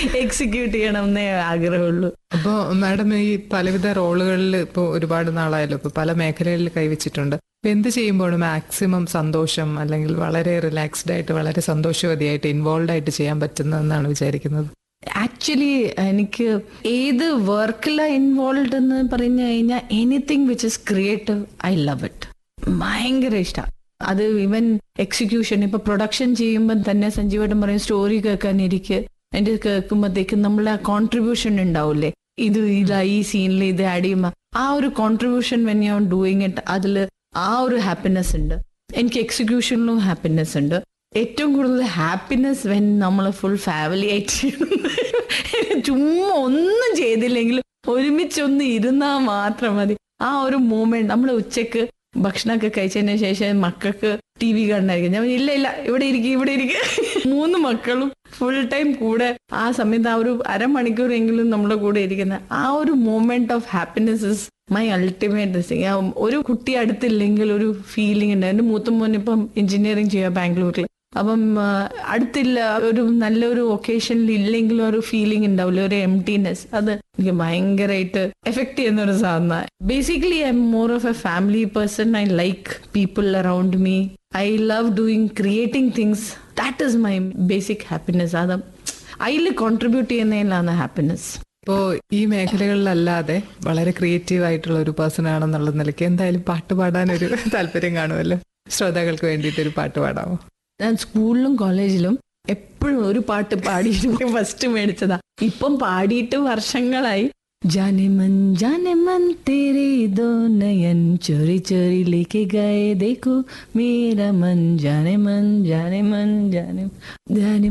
execute ചെയ്യണം എന്നേ ആഗ്രഹമുള്ളൂ അപ്പോ മാഡം ഈ പലവിധ റോളുകളിൽ ഇപ്പോൾ ഒരുപാട് നാളായല്ലോ ഇപ്പൊ പല മേഖലകളിൽ കൈവച്ചിട്ടുണ്ട് അപ്പൊ എന്ത് ചെയ്യുമ്പോഴും മാക്സിമം സന്തോഷം അല്ലെങ്കിൽ വളരെ റിലാക്സ്ഡ് ആയിട്ട് വളരെ സന്തോഷവതിയായിട്ട് ഇൻവോൾവ് ആയിട്ട് ചെയ്യാൻ പറ്റുന്നതെന്നാണ് വിചാരിക്കുന്നത് ആക്ച്വലി എനിക്ക് ഏത് വർക്കിലാണ് ഇൻവോൾവ് എന്ന് പറഞ്ഞു കഴിഞ്ഞാൽ anything which is creative I love it ഭയങ്കര ഇഷ്ടം അത് ഇവൻ എക്സിക്യൂഷൻ ഇപ്പൊ പ്രൊഡക്ഷൻ ചെയ്യുമ്പോൾ തന്നെ സഞ്ജീവേട്ടൻ പറയും സ്റ്റോറി കേൾക്കാനിരിക്കെ എന്റെ കേൾക്കുമ്പോഴത്തേക്കും നമ്മളെ കോൺട്രിബ്യൂഷൻ ഉണ്ടാവില്ലേ ഇത് ഇതാ ഈ സീനിൽ ഇത് ആഡ് ചെയ്യുമ്പോൾ ആ ഒരു contribution when you are doing it അതിൽ ആ ഒരു ഹാപ്പിനെസ് ഉണ്ട് എനിക്ക് എക്സിക്യൂഷനിലും ഹാപ്പിനെസ് ഉണ്ട് ഏറ്റവും കൂടുതൽ ഹാപ്പിനെസ് വെൻ നമ്മൾ ഫുൾ ഫാമിലി ആയിട്ട് ചുമ്മാ ഒന്നും ചെയ്തില്ലെങ്കിലും ഒരുമിച്ചൊന്ന് ഇരുന്നാൽ മാത്രം മതി ആ ഒരു മൂമെന്റ് നമ്മൾ ഉച്ചക്ക് ഭക്ഷണമൊക്കെ കഴിച്ചതിന് ശേഷം മക്കൾക്ക് ടി വി കണ്ടായിരിക്കും ഞാൻ ഇല്ല ഇല്ല ഇവിടെ ഇരിക്കും ഇവിടെ ഇരിക്കും മൂന്ന് മക്കളും ഫുൾ ടൈം കൂടെ ആ സമയത്ത് ആ ഒരു അരമണിക്കൂറെങ്കിലും നമ്മുടെ കൂടെ ഇരിക്കുന്ന ആ ഒരു moment of happiness is my ultimate thing ഒരു കുട്ടി അടുത്തില്ലെങ്കിൽ ഒരു ഫീലിംഗ് ഉണ്ട് എന്റെ മൂത്ത മോൻ ഇപ്പം എഞ്ചിനീയറിംഗ് ചെയ്യുക ബാംഗ്ലൂരിൽ അപ്പം ആ, അടുത്തില്ല ഒരു നല്ലൊരു ഒക്കേഷനിൽ ഇല്ലെങ്കിലും ഒരു ഫീലിംഗ് ഉണ്ടാവില്ല ഒരു എംറ്റിനെസ് അത് എനിക്ക് ഭയങ്കരമായിട്ട് എഫക്ട് ചെയ്യുന്ന ഒരു സാധന basically I'm more of a family person I like people around me I love doing creating things that is my basic happiness അത് അതിൽ കോൺട്രിബ്യൂട്ട് ചെയ്യുന്നതിലാണ് ഹാപ്പിനെസ് ഇപ്പോ ഈ മേഖലകളിലല്ലാതെ വളരെ ക്രിയേറ്റീവ് ആയിട്ടുള്ള ഒരു പേഴ്സൺ ആണെന്നുള്ള നിലയ്ക്ക് എന്തായാലും പാട്ട് പാടാൻ ഒരു താല്പര്യം കാണുമല്ലോ ശ്രോതാക്കൾക്ക് വേണ്ടിയിട്ട് ഒരു പാട്ട് പാടാമോ ഞാൻ സ്കൂളിലും കോളേജിലും എപ്പോഴും ഒരു പാട്ട് പാടിയിട്ട് ഫസ്റ്റ് മേടിച്ചതാ ഇപ്പം പാടിയിട്ട് വർഷങ്ങളായി जाने मन जाने मन तेरे दो नयन चोरी चोरी लेके गए देखो मेरा मन जाने मन जाने मन जाने जाने